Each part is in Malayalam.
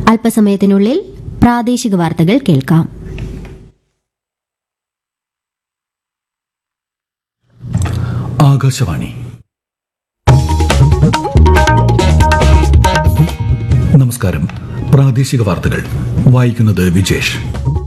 അല്പസമയത്തിനുള്ളിൽ പ്രാദേശിക വാർത്തകൾ കേൾക്കാം ആകാശവാണി നമസ്കാരം പ്രാദേശിക വാർത്തകൾ വായിക്കുന്നത് വിജേഷ്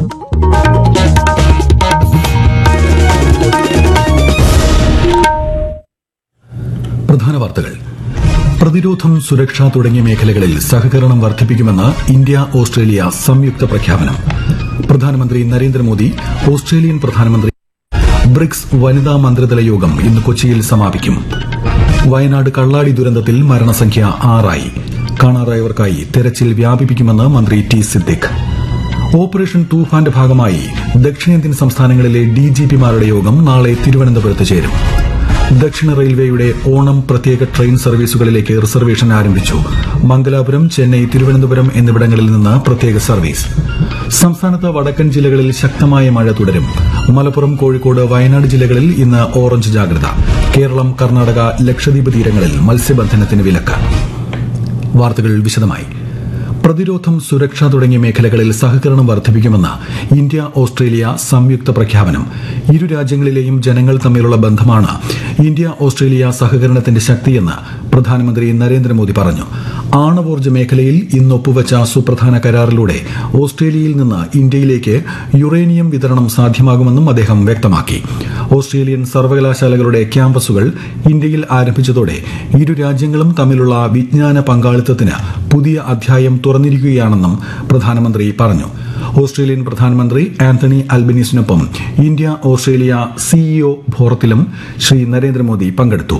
പ്രധാന വാർത്തകൾ പ്രതിരോധം സുരക്ഷ തുടങ്ങിയ മേഖലകളിൽ സഹകരണം വർദ്ധിപ്പിക്കുമെന്ന് ഇന്ത്യ ഓസ്ട്രേലിയ സംയുക്ത പ്രഖ്യാപനം പ്രധാനമന്ത്രി നരേന്ദ്രമോദി ഓസ്ട്രേലിയൻ പ്രധാനമന്ത്രി ബ്രിക്സ് വനിതാ മന്ത്രിതല യോഗം ഇന്ന് കൊച്ചിയിൽ സമാപിക്കും വയനാട് കള്ളാടി ദുരന്തത്തിൽ മരണസംഖ്യ ആറായി കാണാതായവർക്കായി തെരച്ചിൽ വ്യാപിപ്പിക്കുമെന്ന് മന്ത്രി ടി സിദ്ദിഖ് ഓപ്പറേഷൻ തൂഫാന്റെ ഭാഗമായി ദക്ഷിണേന്ത്യൻ സംസ്ഥാനങ്ങളിലെ ഡിജിപിമാരുടെ യോഗം നാളെ തിരുവനന്തപുരത്ത് ചേരും ദക്ഷിണ റെയിൽവേയുടെ ഓണം പ്രത്യേക ട്രെയിൻ സർവീസുകളിലേക്ക് റിസർവേഷൻ ആരംഭിച്ചു മംഗലാപുരം ചെന്നൈ തിരുവനന്തപുരം എന്നിവിടങ്ങളിൽ നിന്ന് പ്രത്യേക സർവീസ് സംസ്ഥാനത്ത് വടക്കൻ ജില്ലകളിൽ ശക്തമായ മഴ തുടരും മലപ്പുറം കോഴിക്കോട് വയനാട് ജില്ലകളിൽ ഇന്ന് ഓറഞ്ച് ജാഗ്രത കേരളം കർണാടക ലക്ഷദ്വീപ് തീരങ്ങളിൽ മത്സ്യബന്ധനത്തിന് വിലക്ക് വാർത്തകൾ വിശദമായി പ്രതിരോധം സുരക്ഷ തുടങ്ങിയ മേഖലകളിൽ സഹകരണം വർദ്ധിപ്പിക്കുമെന്ന് ഇന്ത്യ ഓസ്ട്രേലിയ സംയുക്ത പ്രഖ്യാപനം ഇരു രാജ്യങ്ങളിലെയും ജനങ്ങൾ തമ്മിലുള്ള ബന്ധമാണ് ഇന്ത്യ ഓസ്ട്രേലിയ സഹകരണത്തിന്റെ ശക്തിയെന്ന് പ്രധാനമന്ത്രി നരേന്ദ്രമോദി പറഞ്ഞു ആണവോർജ്ജ മേഖലയിൽ ഇന്ന് ഒപ്പുവച്ച സുപ്രധാന കരാറിലൂടെ ഓസ്ട്രേലിയയിൽ നിന്ന് ഇന്ത്യയിലേക്ക് യുറേനിയം വിതരണം സാധ്യമാകുമെന്നും അദ്ദേഹം വ്യക്തമാക്കി ഓസ്ട്രേലിയൻ സർവകലാശാലകളുടെ ക്യാമ്പസുകൾ ഇന്ത്യയിൽ ആരംഭിച്ചതോടെ ഇരു രാജ്യങ്ങളും തമ്മിലുള്ള വിജ്ഞാന പങ്കാളിത്തത്തിന് പുതിയ അധ്യായം തുറന്നിരിക്കുകയാണെന്നും പ്രധാനമന്ത്രി പറഞ്ഞു ഓസ്ട്രേലിയൻ പ്രധാനമന്ത്രി Antony അൽബനീസിനൊപ്പം India Australia CEO ഫോറത്തിലും Shri Narendra Modi പങ്കെടുത്തു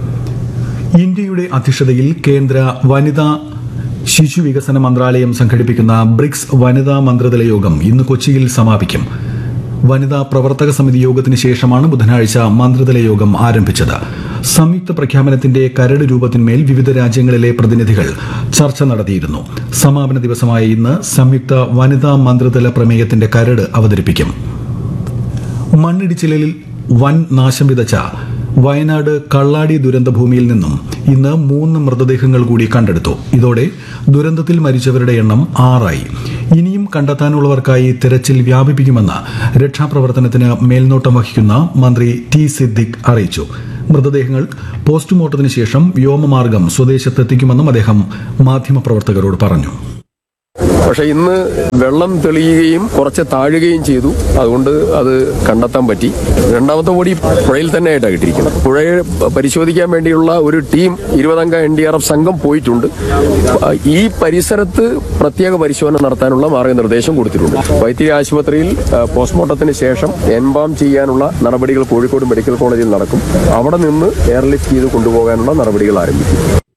ഇന്ത്യയുടെ അധ്യക്ഷതയിൽ കേന്ദ്ര വനിതാ ശിശു വികസന മന്ത്രാലയം സംഘടിപ്പിക്കുന്ന ബ്രിക്സ് വനിതാ മന്ത്രിതല യോഗം ഇന്ന് കൊച്ചിയിൽ സമാപിക്കും വനിതാ പ്രവർത്തക സമിതി യോഗത്തിന് ശേഷമാണ് ബുധനാഴ്ച മന്ത്രിതല യോഗം ആരംഭിച്ചത് സംയുക്ത പ്രഖ്യാപനത്തിന്റെ കരട് രൂപത്തിന്മേൽ വിവിധ രാജ്യങ്ങളിലെ പ്രതിനിധികൾ ചർച്ച നടത്തിയിരുന്നു സമാപന ദിവസമായ ഇന്ന് സംയുക്ത വനിതാ മന്ത്രിതല പ്രമേയത്തിന്റെ കരട് അവതരിപ്പിക്കും മണ്ണിടിച്ചിലിൽ വൻ നാശം വിതച്ച വയനാട് കള്ളാടി ദുരന്തഭൂമിയിൽ നിന്നും ഇന്ന് മൂന്ന് മൃതദേഹങ്ങൾ കൂടി കണ്ടെടുത്തു ഇതോടെ ദുരന്തത്തിൽ മരിച്ചവരുടെ എണ്ണം ആറായി ഇനിയും കണ്ടെത്താനുള്ളവർക്കായി തെരച്ചിൽ വ്യാപിപ്പിക്കുമെന്ന് രക്ഷാപ്രവർത്തനത്തിന് മേൽനോട്ടം വഹിക്കുന്ന മന്ത്രി ടി സിദ്ദിഖ് അറിയിച്ചു മൃതദേഹങ്ങൾ പോസ്റ്റ്മോർട്ടത്തിന് ശേഷം വ്യോമമാർഗം സ്വദേശത്തെത്തിക്കുമെന്നും അദ്ദേഹം മാധ്യമപ്രവർത്തകരോട് പറഞ്ഞു പക്ഷെ ഇന്ന് വെള്ളം തെളിയുകയും കുറച്ച് താഴുകയും ചെയ്തു അതുകൊണ്ട് അത് കണ്ടെത്താൻ പറ്റി രണ്ടാമത്തെ ബോഡി പുഴയിൽ തന്നെ ആയിട്ടാണ് കിട്ടിയിരിക്കുന്നത് പുഴയെ പരിശോധിക്കാൻ വേണ്ടിയുള്ള ഒരു ടീം ഇരുപതംഗ എൻ ഡി ആർ എഫ് സംഘം പോയിട്ടുണ്ട് ഈ പരിസരത്ത് പ്രത്യേക പരിശോധന നടത്താനുള്ള മാർഗനിർദ്ദേശം കൊടുത്തിട്ടുണ്ട് വൈത്തിരി ആശുപത്രിയിൽ ആ, പോസ്റ്റ്മോർട്ടത്തിന് ശേഷം എൻബാം ചെയ്യാനുള്ള നടപടികൾ കോഴിക്കോട് മെഡിക്കൽ കോളേജിൽ നടക്കും അവിടെ നിന്ന് എയർലിഫ്റ്റ് ചെയ്ത് കൊണ്ടുപോകാനുള്ള നടപടികൾ ആരംഭിക്കും